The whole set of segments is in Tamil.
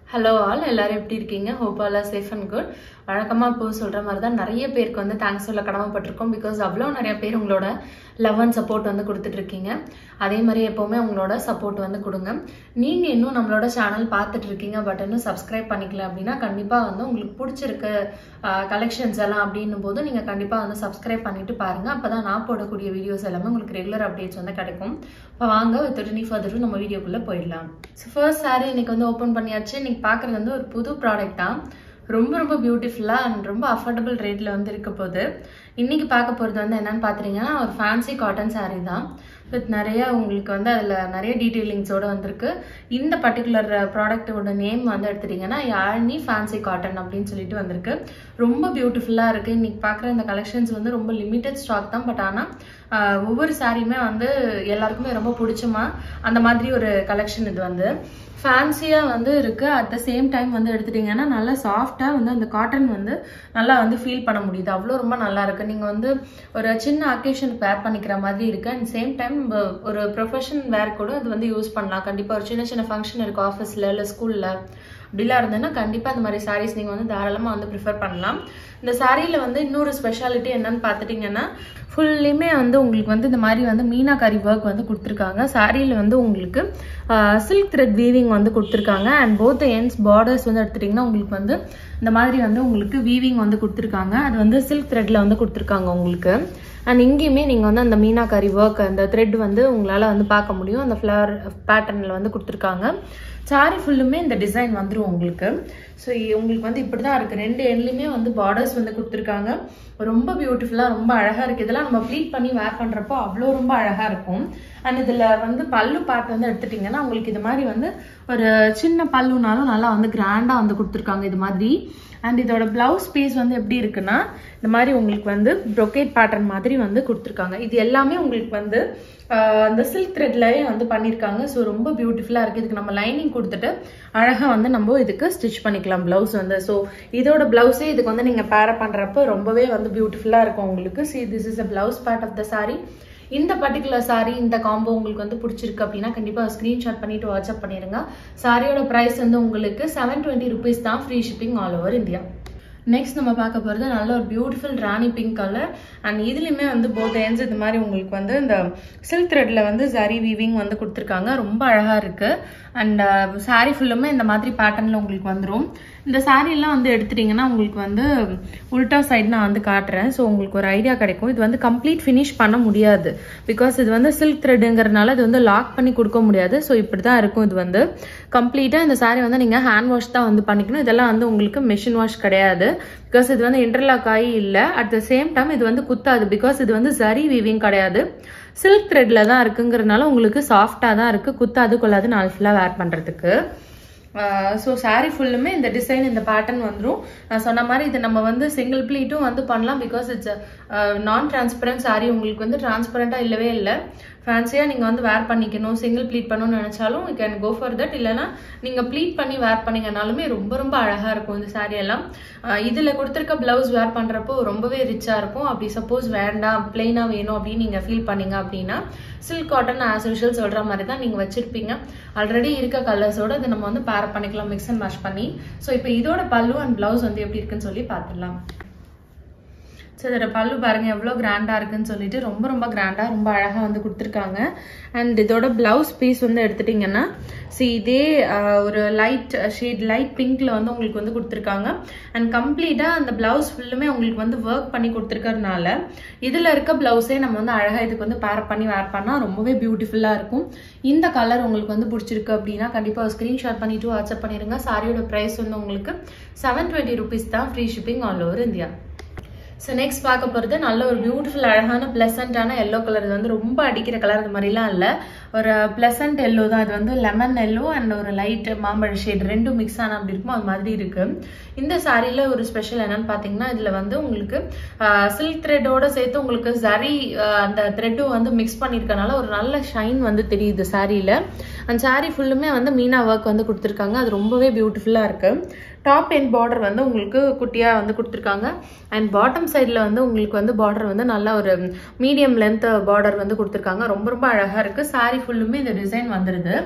ஹலோ ஆல் எல்லாரும் எப்படி இருக்கீங்க hope all safe and good வழக்கமாக இப்போ சொல்கிற மாதிரி தான் நிறைய பேருக்கு வந்து தேங்க்ஸ் சொல்ல கடமைப்பட்டிருக்கோம் பிகாஸ் அவ்வளோ நிறைய பேர் உங்களோட லவ் அண்ட் சப்போர்ட் வந்து கொடுத்துட்ருக்கீங்க அதே மாதிரி எப்போவுமே உங்களோட சப்போர்ட் வந்து கொடுங்க நீங்கள் இன்னும் நம்மளோட சேனல் பார்த்துட்டு இருக்கீங்க பட் இன்னும் சப்ஸ்கிரைப் பண்ணிக்கல அப்படின்னா கண்டிப்பாக வந்து உங்களுக்கு பிடிச்சிருக்க கலெக்ஷன்ஸ் எல்லாம் அப்படின்னும் போது நீங்கள் கண்டிப்பாக வந்து சப்ஸ்கிரைப் பண்ணிட்டு பாருங்கள் அப்போ தான் நான் போடக்கூடிய வீடியோஸ் எல்லாமே உங்களுக்கு ரெகுலர் அப்டேட்ஸ் வந்து கிடைக்கும் இப்போ வாங்க வித் நீ ஃபர்தர் நம்ம வீடியோக்குள்ளே போயிடலாம் ஸோ ஃபர்ஸ்ட் சாரி இன்னைக்கு வந்து ஓப்பன் பண்ணியாச்சு இன்னைக்கு பார்க்குறது வந்து ஒரு புது ப்ராடக்ட் தான் ரொம்ப ரொம்ப பியூட்டிஃபுல்லாக அண்ட் ரொம்ப அஃபோர்டபுள் ரேட்டில் வந்து இருக்க போகுது இன்னைக்கு பார்க்க போகிறது வந்து என்னன்னு பார்த்துட்டீங்கன்னா ஒரு ஃபேன்சி காட்டன் saree தான் வித் நிறைய உங்களுக்கு வந்து அதில் நிறைய டீட்டெயிலிங்ஸோடு வந்திருக்கு இந்த பர்டிகுலர் ப்ராடக்ட்டோட நேம் வந்து எடுத்துட்டிங்கன்னா யாழ்னி ஃபேன்சி காட்டன் அப்படின்னு சொல்லிட்டு வந்திருக்கு ரொம்ப பியூட்டிஃபுல்லாக இருக்குது இன்னைக்கு பார்க்குற இந்த கலெக்ஷன்ஸ் வந்து ரொம்ப லிமிட்டட் ஸ்டாக் தான் பட் ஆனால் ஒவ்வொரு சாரியுமே வந்து எல்லாருக்குமே ரொம்ப பிடிச்சமா அந்த மாதிரி ஒரு கலெக்ஷன் இது வந்து ஃபேன்சியாக வந்து இருக்குது அட் த சேம் டைம் வந்து எடுத்துட்டிங்கன்னா நல்லா சாஃப்டாக வந்து அந்த காட்டன் வந்து நல்லா வந்து ஃபீல் பண்ண முடியுது அவ்வளோ ரொம்ப நல்லா இருக்கு நீங்கள் வந்து ஒரு சின்ன அக்கேஷனுக்கு வேர் பண்ணிக்கிற மாதிரி இருக்கு அண்ட் சேம் டைம் ஒரு ப்ரொஃபஷன் வேர் கூட அது வந்து யூஸ் பண்ணலாம் கண்டிப்பாக ஒரு சின்ன சின்ன ஃபங்க்ஷன் இருக்குது ஆஃபீஸில் இல்லை ஸ்கூலில் அப்படிலாம் இருந்ததுன்னா கண்டிப்பாக அந்த மாதிரி சாரீஸ் நீங்கள் வந்து தாராளமாக வந்து ப்ரிஃபர் பண்ணலாம் இந்த சாரியில் வந்து இன்னொரு ஸ்பெஷாலிட்டி என்னன்னு பார்த்துட்டிங்கன்னா ஃபுல்லுமே வந்து உங்களுக்கு வந்து இந்த மாதிரி வந்து மீனாக்காரி ஒர்க் வந்து கொடுத்துருக்காங்க சாரியில் வந்து உங்களுக்கு சில்க் த்ரெட் வீவிங் வந்து கொடுத்துருக்காங்க அண்ட் போத் எண்ட்ஸ் பார்டர்ஸ் வந்து எடுத்துட்டிங்கன்னா உங்களுக்கு வந்து இந்த மாதிரி வந்து உங்களுக்கு வீவிங் வந்து கொடுத்துருக்காங்க அது வந்து சில்க் த்ரெட்டில் வந்து கொடுத்துருக்காங்க உங்களுக்கு அண்ட் இங்கேயுமே நீங்கள் வந்து அந்த மீனாக்காரி ஒர்க் அந்த த்ரெட் வந்து உங்களால் வந்து பார்க்க முடியும் அந்த ஃப்ளவர் பேட்டர்னில் வந்து கொடுத்துருக்காங்க சாரி ஃபுல்லுமே இந்த டிசைன் வந்துடும் உங்களுக்கு ஸோ உங்களுக்கு வந்து இப்படி தான் இருக்குது ரெண்டு எண்ட்லையுமே வந்து பார்டர்ஸ் வந்து கொடுத்துருக்காங்க ரொம்ப பியூட்டிஃபுல்லாக ரொம்ப அழகாக இருக்குது இதெல்லாம் நம்ம ப்ளீட் பண்ணி வேர் பண்ணுறப்போ அவ்வளோ ரொம்ப அழகாக இருக்கும் அண்ட் இதில் வந்து பல்லு பார்ட் வந்து எடுத்துட்டிங்கன்னா உங்களுக்கு இது மாதிரி வந்து ஒரு சின்ன பல்லுனாலும் நல்லா வந்து கிராண்டாக வந்து கொடுத்துருக்காங்க இது மாதிரி அண்ட் இதோட பிளவுஸ் பீஸ் வந்து எப்படி இருக்குன்னா இந்த மாதிரி உங்களுக்கு வந்து ப்ரொக்கேட் பேட்டர்ன் மாதிரி வந்து கொடுத்துருக்காங்க இது எல்லாமே உங்களுக்கு வந்து அந்த சில்க் த்ரெட்லயே வந்து பண்ணியிருக்காங்க ஸோ ரொம்ப பியூட்டிஃபுல்லாக இருக்குது இதுக்கு நம்ம லைனிங் கொடுத்துட்டு அழகாக வந்து நம்ம இதுக்கு ஸ்டிச் பண்ணிக்கலாம் ப்ளவுஸ் வந்து ஸோ இதோட ப்ளவுஸே இதுக்கு வந்து நீங்கள் பேர பண்ணுறப்ப ரொம்பவே வந்து பியூட்டிஃபுல்லாக இருக்கும் உங்களுக்கு see this is a blouse part of the sari இந்த பர்டிகுலர் சாரீ இந்த காம்போ உங்களுக்கு வந்து பிடிச்சிருக்கு அப்படின்னா கண்டிப்பாக ஸ்க்ரீன்ஷாட் பண்ணிட்டு வாட்ஸ்அப் பண்ணிடுங்க சாரியோட ப்ரைஸ் வந்து உங்களுக்கு செவன் டுவெண்ட்டி ருபீஸ் தான் free shipping all over India next நம்ம பார்க்க போகிறது நல்ல ஒரு beautiful rani pink colour and இதுலேயுமே வந்து போத் எண்ட்ஸ் இது மாதிரி உங்களுக்கு வந்து இந்த சில்க் த்ரெட்டில் வந்து சரி வீவிங் வந்து கொடுத்துருக்காங்க ரொம்ப அழகாக இருக்குது அண்ட் சாரீ ஃபுல்லுமே இந்த மாதிரி பேட்டர்னில் உங்களுக்கு வந்துடும் இந்த சாரீலாம் வந்து எடுத்துட்டிங்கன்னா உங்களுக்கு வந்து உல்டா சைடு நான் வந்து காட்டுறேன் ஸோ உங்களுக்கு ஒரு ஐடியா கிடைக்கும் இது வந்து கம்ப்ளீட் ஃபினிஷ் பண்ண முடியாது பிகாஸ் இது வந்து சில்க் த்ரெட்டுங்கிறதுனால இது வந்து லாக் பண்ணி கொடுக்க முடியாது ஸோ இப்படி தான் இருக்கும் இது வந்து கம்ப்ளீட்டாக இந்த சாரீ வந்து நீங்கள் ஹேண்ட் வாஷ் தான் வந்து பண்ணிக்கணும் இதெல்லாம் வந்து உங்களுக்கு மிஷின் வாஷ் கிடையாது பிகாஸ் இது வந்து இன்டர்லாக் ஆகி இல்லை அட் த சேம் டைம் இது வந்து குத்தாது பிகாஸ் இது வந்து சரி வீவிங் கிடையாது சில்க் த்ரெட்ல தான் இருக்குங்கிறதுனால உங்களுக்கு சாஃப்டாக தான் இருக்குது குத்தாது கொள்ளாது நாள் ஃபுல்லாக வேர் பண்ணுறதுக்கு ஸோ சாரீ ஃபுல்லுமே இந்த டிசைன் இந்த பேட்டர்ன் வந்துடும் நான் சொன்ன மாதிரி இது நம்ம வந்து சிங்கிள் ப்ளீட்டும் வந்து பண்ணலாம் because it's non transparent sari உங்களுக்கு வந்து டிரான்ஸ்பரண்ட்டாக இல்லவே இல்லை ஃபேன்சியாக நீங்கள் வந்து வேர் பண்ணிக்கணும் சிங்கிள் ப்ளீட் பண்ணணும்னு நினச்சாலும் you can go for that இல்லைனா நீங்கள் ப்ளீட் பண்ணி வேர் பண்ணிங்கனாலுமே ரொம்ப ரொம்ப அழகாக இருக்கும் இந்த சாரீ எல்லாம் இதில் கொடுத்துருக்க ப்ளவுஸ் வேர் பண்ணுறப்போ ரொம்பவே ரிச்சாக இருக்கும் அப்படி சப்போஸ் வேண்டாம் பிளெயினாக வேணும் அப்படின்னு நீங்கள் ஃபீல் பண்ணீங்க அப்படின்னா சில்க் காட்டன் ஆஸ் யூஷுவல் சொல்கிற மாதிரி தான் நீங்கள் வச்சுருப்பீங்க ஆல்ரெடி இருக்க கலர்ஸோட இதை நம்ம வந்து பேர் பண்ணிக்கலாம் மிக்ஸ் அண்ட் மேஷ் பண்ணி ஸோ இப்போ இதோட பல்லு அண்ட் ப்ளவுஸ் வந்து எப்படி இருக்குன்னு சொல்லி பார்த்துடலாம் ஸோ இதோட பல்லு பாருங்க எவ்வளோ கிராண்டாக இருக்குன்னு சொல்லிட்டு ரொம்ப ரொம்ப கிராண்டாக ரொம்ப அழகாக வந்து கொடுத்துருக்காங்க அண்ட் இதோட பிளவுஸ் பீஸ் வந்து எடுத்துட்டிங்கன்னா சி இதே ஒரு லைட் ஷேட் லைட் பிங்க்ல வந்து உங்களுக்கு வந்து கொடுத்துருக்காங்க அண்ட் கம்ப்ளீட்டாக அந்த பிளவுஸ் ஃபுல்லுமே உங்களுக்கு வந்து ஒர்க் பண்ணி கொடுத்துருக்கறதுனால இதில் இருக்க பிளவுஸே நம்ம வந்து அழகாக இதுக்கு வந்து பேர் பண்ணி வேர் பண்ணால் ரொம்பவே பியூட்டிஃபுல்லாக இருக்கும் இந்த கலர் உங்களுக்கு வந்து பிடிச்சிருக்கு அப்படின்னா கண்டிப்பாக ஸ்க்ரீன்ஷாட் பண்ணிட்டு வாட்ஸ்அப் பண்ணிடுங்க சாரியோட ப்ரைஸ் வந்து உங்களுக்கு செவன் டுவெண்ட்டி ருபீஸ் தான் free shipping all over India so next பார்க்க போகிறது நல்ல ஒரு பியூட்டிஃபுல் அழகான ப்ளசண்ட்டான எல்லோ கலர் இது வந்து ரொம்ப அடிக்கிற கலர் அது மாதிரிலாம் இல்லை ஒரு ப்ளசண்ட் எல்லோ தான் இது வந்து லெமன் எல்லோ அண்ட் ஒரு லைட் மாம்பழ ஷேட் ரெண்டும் மிக்ஸ் ஆன அப்படி இருக்கும் அது மாதிரி இருக்கு இந்த சாரியில் ஒரு ஸ்பெஷல் என்னன்னு பார்த்தீங்கன்னா இதில் வந்து உங்களுக்கு சில்க் த்ரெட்டோட சேர்த்து உங்களுக்கு சரி அந்த த்ரெட்டும் வந்து மிக்ஸ் பண்ணியிருக்கனால ஒரு நல்ல ஷைன் வந்து தெரியுது சாரியில் அந்த சாரி ஃபுல்லுமே வந்து மீனா ஒர்க் வந்து கொடுத்துருக்காங்க அது ரொம்பவே பியூட்டிஃபுல்லாக இருக்குது டாப் எண்ட் பார்டர் வந்து உங்களுக்கு குட்டியாக வந்து கொடுத்துருக்காங்க அண்ட் பாட்டம் சைடில் வந்து உங்களுக்கு வந்து பார்டர் வந்து நல்ல ஒரு மீடியம் லென்த் பார்டர் வந்து கொடுத்துருக்காங்க ரொம்ப ரொம்ப அழகாக இருக்குது சாரி ஃபுல்லுமே இந்த டிசைன் வந்துடுது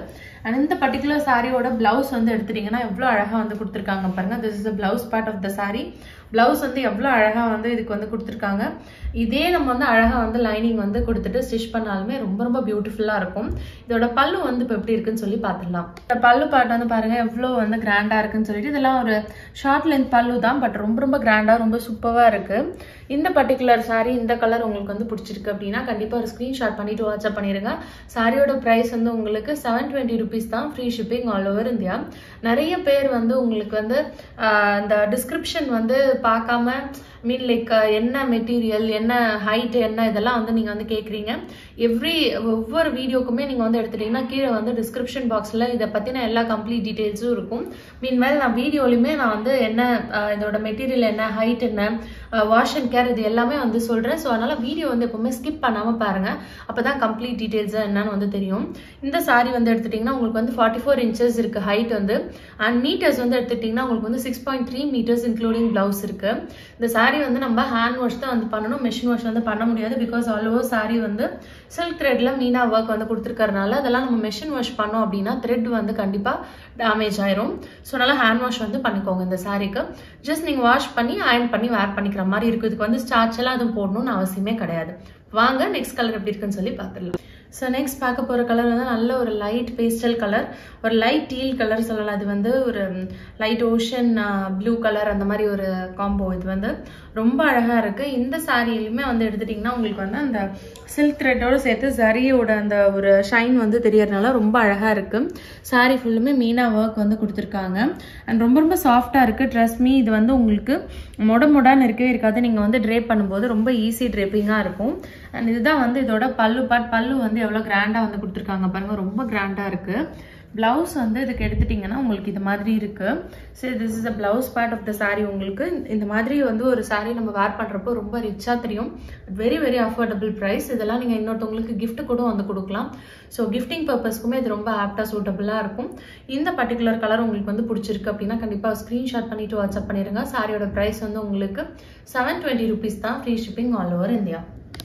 அண்ட் இந்த பர்டிகுலர் சாரியோட பிளவுஸ் வந்து எடுத்துட்டீங்கன்னா எவ்வளோ அழகாக வந்து கொடுத்துருக்காங்க பாருங்க this is the blouse part of the saree blouse வந்து எவ்வளோ அழகாக வந்து இதுக்கு வந்து கொடுத்துருக்காங்க இதே நம்ம வந்து அழகாக வந்து லைனிங் வந்து கொடுத்துட்டு ஸ்டிச் பண்ணாலுமே ரொம்ப ரொம்ப பியூட்டிஃபுல்லாக இருக்கும் இதோட பல்லு வந்து இப்போ எப்படி இருக்குன்னு சொல்லி பார்த்துடலாம் இந்த பல்லு பாட்டு வந்து பாருங்க எவ்வளோ வந்து கிராண்டாக இருக்குன்னு சொல்லிட்டு இதெல்லாம் ஒரு ஷார்ட் லென்த் பல்லு தான் பட் ரொம்ப ரொம்ப கிராண்டாக ரொம்ப சூப்பராக இருக்கு இந்த பர்டிகுலர் saree இந்த கலர் உங்களுக்கு வந்து பிடிச்சிருக்கு அப்படின்னா கண்டிப்பாக ஒரு ஸ்க்ரீன்ஷாட் பண்ணிட்டு வாட்ஸ்அப் பண்ணிடுங்க சாரியோட ப்ரைஸ் வந்து உங்களுக்கு செவன் டுவெண்ட்டி ருபீஸ் தான் free shipping all over India நிறைய பேர் வந்து உங்களுக்கு வந்து ஆஹ், இந்த டிஸ்கிரிப்ஷன் வந்து பார்க்காம மீன் லைக் என்ன மெட்டீரியல் என்ன ஹைட் என்ன இதெல்லாம் வந்து நீங்கள் வந்து கேட்குறீங்க எவ்ரி ஒவ்வொரு வீடியோக்குமே நீங்கள் வந்து எடுத்துட்டீங்கன்னா கீழே வந்து டிஸ்கிரிப்ஷன் பாக்ஸில் இதை பற்றின எல்லா கம்ப்ளீட் டீட்டெயில்ஸும் இருக்கும் மீன்மேல் நான் வீடியோலையுமே நான் வந்து என்ன ஆஹ், இதோட மெட்டீரியல் என்ன ஹைட் என்ன வாஷ் அண்ட் கேர் இது எல்லாமே வந்து சொல்கிறேன் ஸோ அதனால் வீடியோ வந்து எப்பவுமே ஸ்கிப் பண்ணாமல் பாருங்கள் அப்போ தான் கம்ப்ளீட் டீட்டெயில்ஸ் என்னன்னு வந்து தெரியும் இந்த saree வந்து எடுத்துட்டிங்கன்னா உங்களுக்கு வந்து ஃபார்ட்டி ஃபோர் இன்ச்சஸ் இருக்குது ஹைட் வந்து அண்ட் மீட்டர்ஸ் வந்து எடுத்துட்டிங்கன்னா உங்களுக்கு வந்து six point three metres including blouse இருக்குது இந்த saree வந்து நம்ம ஹேண்ட் வாஷ் தான் வந்து பண்ணணும் மிஷின் வாஷ் வந்து பண்ண முடியாது பிகாஸ் ஆல் ஓவர் saree வந்து சில்க் த்ரெட்ல மீனா ஒர்க் வந்து கொடுத்துருக்கறனால அதெல்லாம் நம்ம மிஷின் வாஷ் பண்ணோம் அப்படின்னா த்ரெட் வந்து கண்டிப்பாக டேமேஜ் ஆயிரும் ஸோ அதனால ஹேண்ட் வாஷ் வந்து பண்ணிக்கோங்க இந்த சாரீக்கு ஜஸ்ட் நீங்கள் வாஷ் பண்ணி அயர்ன் பண்ணி வேர் பண்ணிக்கிற மாதிரி இருக்கும் இதுக்கு வந்து ஸ்டார்ச் எல்லாம் எதுவும் போடணும்னு அவசியமே கிடையாது வாங்க நெக்ஸ்ட் கலர் எப்படி இருக்குன்னு சொல்லி பார்த்துடலாம் ஸோ நெக்ஸ்ட் பார்க்க போகிற கலர் வந்து நல்ல ஒரு லைட் பேஸ்டல் கலர் ஒரு லைட் டீல் கலர் சொல்லலாம் அது வந்து ஒரு லைட் ஓஷன் ப்ளூ கலர் அந்த மாதிரி ஒரு காம்போ இது வந்து ரொம்ப அழகாக இருக்குது இந்த சாரியிலுமே வந்து எடுத்துட்டிங்கன்னா உங்களுக்கு வந்து அந்த சில்க் த்ரெட்டோடு சேர்த்து ஜரியோட அந்த ஒரு ஷைன் வந்து தெரியறதுனால ரொம்ப அழகாக இருக்குது சாரி ஃபுல்லுமே மீனா ஒர்க் வந்து கொடுத்துருக்காங்க அண்ட் ரொம்ப ரொம்ப சாஃப்டாக இருக்குது ட்ரெஸ் மீ இது வந்து உங்களுக்கு மொட மொடான்னு இருக்கவே இருக்காது நீங்கள் வந்து ட்ரேப் பண்ணும்போது ரொம்ப ஈஸி ட்ரேப்பிங்காக இருக்கும் அண்ட் இதுதான் வந்து இதோட பல்லு பார்ட் பல்லு வந்து எவ்வளோ கிராண்டாக வந்து கொடுத்துருக்காங்க பாருங்கள் ரொம்ப கிராண்டாக இருக்குது ப்ளவுஸ் வந்து இதுக்கு எடுத்துட்டிங்கன்னா உங்களுக்கு இது மாதிரி இருக்கு சரி this is a blouse part of the saree உங்களுக்கு இந்த மாதிரி வந்து ஒரு saree நம்ம வேர் பண்ணுறப்போ ரொம்ப ரிச்சாக தெரியும் வெரி வெரி அஃபோர்டபுள் ப்ரைஸ் இதெல்லாம் நீங்கள் இன்னொருத்தவங்களுக்கு gift கூட வந்து கொடுக்கலாம் ஸோ கிஃப்டிங் பர்பஸ்க்குமே இது ரொம்ப ஆப்டாக சூட்டபுளாக இருக்கும் இந்த பர்டிகுலர் கலர் உங்களுக்கு வந்து பிடிச்சிருக்கு அப்படின்னா கண்டிப்பாக ஸ்க்ரீன்ஷாட் பண்ணிட்டு வாட்ஸ்அப் பண்ணிடுங்க சாரியோட ப்ரைஸ் வந்து உங்களுக்கு செவன் டுவெண்ட்டி ருபீஸ் தான் free shipping all over India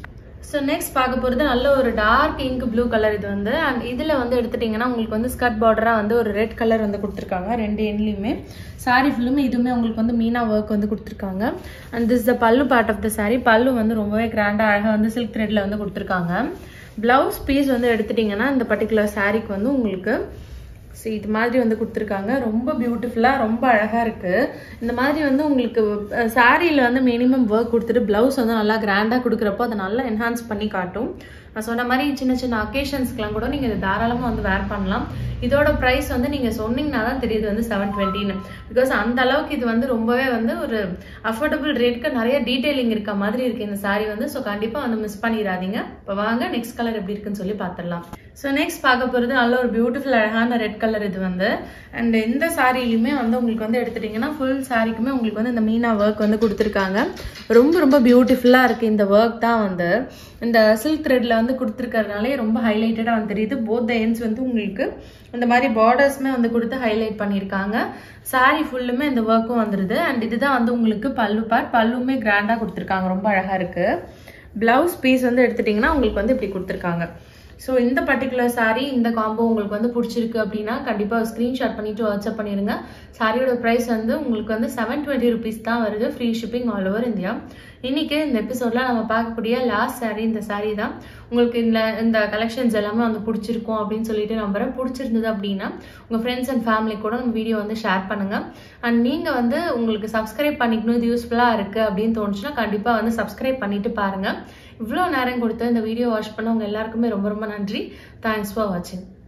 so next பார்க்க போகிறது நல்ல ஒரு டார்க் இங்க் ப்ளூ கலர் இது வந்து அண்ட் இதில் வந்து எடுத்துட்டிங்கன்னா உங்களுக்கு வந்து ஸ்கர்ட் பார்டராக வந்து ஒரு ரெட் கலர் வந்து கொடுத்துருக்காங்க ரெண்டு எண்ட்லையுமே சாரி ஃபுல்லுமே இதுவுமே உங்களுக்கு வந்து மீனா ஒர்க் வந்து கொடுத்துருக்காங்க அண்ட் திஸ் த பல்லு பார்ட் ஆஃப் த saree பல்லு வந்து ரொம்பவே கிராண்டாக அழகாக வந்து சில்க் த்ரெட்டில் வந்து கொடுத்துருக்காங்க ப்ளவுஸ் பீஸ் வந்து எடுத்துட்டிங்கன்னா இந்த பர்டிகுலர் சாரீக்கு வந்து உங்களுக்கு ஸோ இது மாதிரி வந்து கொடுத்துருக்காங்க ரொம்ப பியூட்டிஃபுல்லாக ரொம்ப அழகாக இருக்குது இந்த மாதிரி வந்து உங்களுக்கு சாரியில் வந்து மினிமம் ஒர்க் கொடுத்துட்டு ப்ளவுஸ் வந்து நல்லா கிராண்டாக கொடுக்குறப்போ அதை நல்லா என்ஹான்ஸ் பண்ணி காட்டும் நான் சொன்ன மாதிரி சின்ன சின்ன அக்கேஷன்ஸ்க்குலாம் கூட நீங்கள் இதை தாராளமாக வந்து வேர் பண்ணலாம் இதோட ப்ரைஸ் வந்து நீங்கள் சொன்னீங்கன்னா தான் தெரியுது வந்து செவன் டுவெண்ட்டின்னு பிகாஸ் அந்த அளவுக்கு இது வந்து ரொம்பவே வந்து ஒரு அஃபோர்டபுள் ரேட்க்கு நிறைய டீட்டெயிலிங் இருக்க மாதிரி இருக்குது இந்த saree வந்து ஸோ கண்டிப்பாக வந்து மிஸ் பண்ணிடாதீங்க இப்போ வாங்க நெக்ஸ்ட் கலர் எப்படி இருக்குன்னு சொல்லி பார்த்துடலாம் ஸோ நெக்ஸ்ட் பார்க்க போகிறது நல்ல ஒரு பியூட்டிஃபுல் அழகான ரெட் கலர் இது வந்து அண்ட் இந்த சாரிலையுமே வந்து உங்களுக்கு வந்து எடுத்துட்டிங்கன்னா ஃபுல் சாரிக்குமே உங்களுக்கு வந்து இந்த மீனா ஒர்க் வந்து கொடுத்துருக்காங்க ரொம்ப ரொம்ப பியூட்டிஃபுல்லாக இருக்குது இந்த ஒர்க் தான் வந்து இந்த சில்க் த்ரெட்டில் வந்து கொடுத்துருக்கறதுனாலே ரொம்ப ஹைலைட்டடாக வந்து தெரியுது போத் த எண்ட்ஸ் வந்து உங்களுக்கு இந்த மாதிரி பார்டர்ஸ்மே வந்து கொடுத்து ஹைலைட் பண்ணியிருக்காங்க saree ஃபுல்லுமே இந்த ஒர்க்கும் வந்துடுது அண்ட் இதுதான் வந்து உங்களுக்கு பல்லு பார்ட் பல்லுமே கிராண்டாக கொடுத்துருக்காங்க ரொம்ப அழகாக இருக்குது ப்ளவுஸ் பீஸ் வந்து எடுத்துட்டிங்கன்னா உங்களுக்கு வந்து இப்படி கொடுத்துருக்காங்க ஸோ இந்த பர்டிகுலர் saree இந்த காம்போ உங்களுக்கு வந்து பிடிச்சிருக்கு அப்படின்னா கண்டிப்பாக ஸ்க்ரீன்ஷாட் பண்ணிட்டு வாட்ஸ்அப் பண்ணிடுங்க சாரியோட ப்ரைஸ் வந்து உங்களுக்கு வந்து செவன் டுவெண்ட்டி ருபீஸ் தான் வருது free shipping all over India இன்னைக்கு இந்த எபிசோட்ல நம்ம பார்க்கக்கூடிய லாஸ்ட் saree இந்த saree தான் உங்களுக்கு இந்த இந்த கலெக்ஷன்ஸ் எல்லாமே வந்து பிடிச்சிருக்கும் அப்படின்னு சொல்லிட்டு நம்புறேன் பிடிச்சிருந்தது அப்படின்னா உங்கள் ஃப்ரெண்ட்ஸ் அண்ட் ஃபேமிலி கூட நம்ம வீடியோ வந்து ஷேர் பண்ணுங்க அண்ட் நீங்கள் வந்து உங்களுக்கு சப்ஸ்கிரைப் பண்ணிக்கணும் இது யூஸ்ஃபுல்லாக இருக்குது அப்படின்னு தோணுச்சுன்னா கண்டிப்பாக வந்து சப்ஸ்கிரைப் பண்ணிட்டு பாருங்க இவ்வளோ நேரம் கொடுத்து இந்த வீடியோ வாட்ச் பண்ண உங்க எல்லாருக்குமே ரொம்ப ரொம்ப நன்றி தேங்க்ஸ் ஃபார் வாட்சிங்